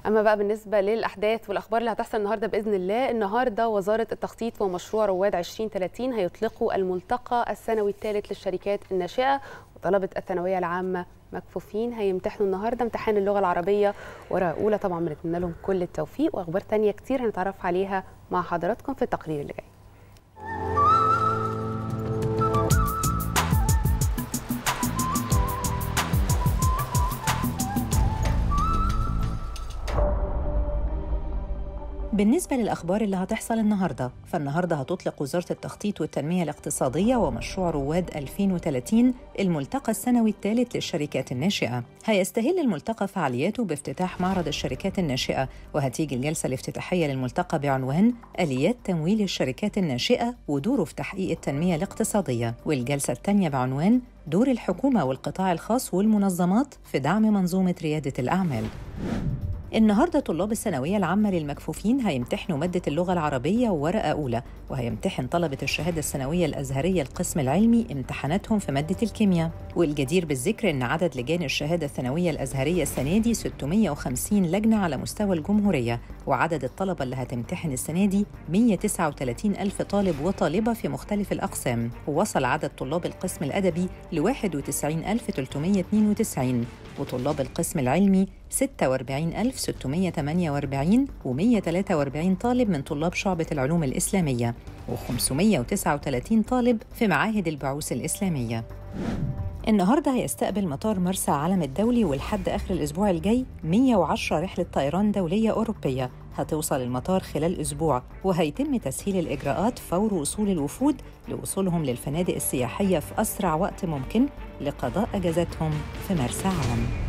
اما بقى بالنسبه للاحداث والاخبار اللي هتحصل النهارده باذن الله النهارده وزاره التخطيط ومشروع رواد 2030 هيطلقوا الملتقى السنوي الثالث للشركات الناشئه وطلبه الثانويه العامه مكفوفين هيمتحنوا النهارده امتحان اللغه العربيه ورقه اولى طبعا بنتمنى لهم كل التوفيق واخبار تانية كتير هنتعرف عليها مع حضراتكم في التقرير اللي جاي بالنسبة للأخبار اللي هتحصل النهاردة فالنهاردة هتطلق وزارة التخطيط والتنمية الاقتصادية ومشروع رواد 2030 الملتقى السنوي الثالث للشركات الناشئة هيستهل الملتقى فعالياته بافتتاح معرض الشركات الناشئة وهتيجي الجلسة الافتتاحية للملتقى بعنوان آليات تمويل الشركات الناشئة ودوره في تحقيق التنمية الاقتصادية والجلسة الثانية بعنوان دور الحكومة والقطاع الخاص والمنظمات في دعم منظومة ريادة الأعمال النهارده طلاب الثانوية العامة للمكفوفين هيمتحنوا مادة اللغة العربية وورقة أولى وهيمتحن طلبة الشهادة الثانوية الأزهرية القسم العلمي امتحاناتهم في مادة الكيمياء والجدير بالذكر إن عدد لجان الشهادة الثانوية الأزهرية السنة دي 650 لجنة على مستوى الجمهورية وعدد الطلبة اللي هتمتحن السنة دي 139 ألف طالب وطالبة في مختلف الأقسام ووصل عدد طلاب القسم الأدبي ل 91392 وطلاب القسم العلمي 46648 و143 طالب من طلاب شعبة العلوم الإسلامية و539 طالب في معاهد البعوث الإسلامية النهارده هيستقبل مطار مرسى علم الدولي ولحد اخر الاسبوع الجاي 110 رحله طيران دوليه اوروبيه هتوصل المطار خلال اسبوع وهيتم تسهيل الاجراءات فور وصول الوفود لوصولهم للفنادق السياحيه في اسرع وقت ممكن لقضاء اجازتهم في مرسى علم